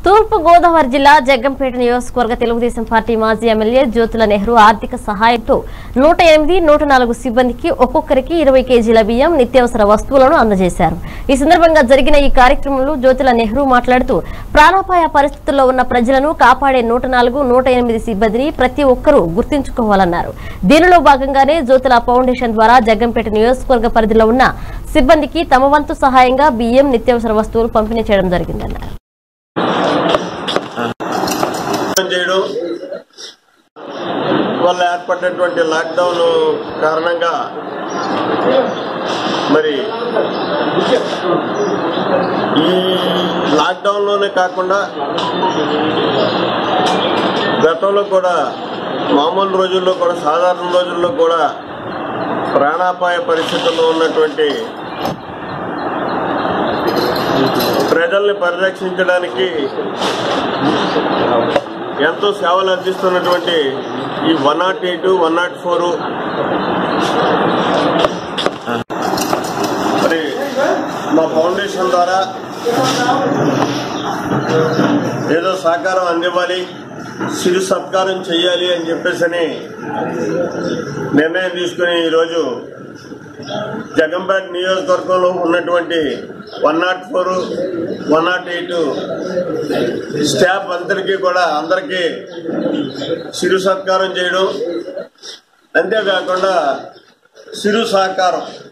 తూర్పు గోదావరి జిల్లా జగ్గంపేట నియోజకవర్గ తెలుగుదేశం పార్టీ మాజీ ఎమ్మెల్యే జ్యోతుల నెహ్రూ ఆర్థిక సహాయంతో నూట ఎనిమిది నూట నాలుగు సిబ్బందికి ఒక్కొక్కరికి ఇరవై కేజీల బియ్యం నిత్యావసర వస్తువులను అందజేశారు ఈ సందర్భంగా జరిగిన ఈ కార్యక్రమంలో జ్యోతుల నెహ్రూ మాట్లాడుతూ ప్రాణాపాయ పరిస్థితుల్లో ఉన్న ప్రజలను కాపాడే నూట నాలుగు నూట ఎనిమిది సిబ్బందిని ప్రతి ఒక్కరూ గుర్తుంచుకోవాలన్నారు దీనిలో భాగంగానే జ్యోతుల ఫౌండేషన్ ద్వారా జగ్గంపేట నియోజకవర్గ పరిధిలో ఉన్న సిబ్బందికి తమ వంతు సహాయంగా బియ్యం నిత్యావసర వస్తువులు పంపిణీ చేయడం జరిగిందన్నారు చేయడం వల్ల ఏర్పడినటువంటి లాక్డౌన్ కారణంగా మరి ఈ లాక్డౌన్లోనే కాకుండా గతంలో కూడా మామూలు రోజుల్లో కూడా సాధారణ రోజుల్లో కూడా ప్రాణాపాయ పరిస్థితుల్లో ఉన్నటువంటి ప్రజల్ని పరిరక్షించడానికి ఎంతో సేవలు అందిస్తున్నటువంటి ఈ one nought eight one nought four మరి మా ఫౌండేషన్ ద్వారా ఏదో సహకారం అందివ్వాలి సిరు సత్కారం చేయాలి అని చెప్పేసి అని నిర్ణయం తీసుకుని ఈరోజు జగంపేట నియోజకవర్గంలో ఉన్నటువంటి one nought four one nought eight staff అందరికీ కూడా అందరికీ సిరు సత్కారం చేయడం అంతేకాకుండా సిరు సహకారం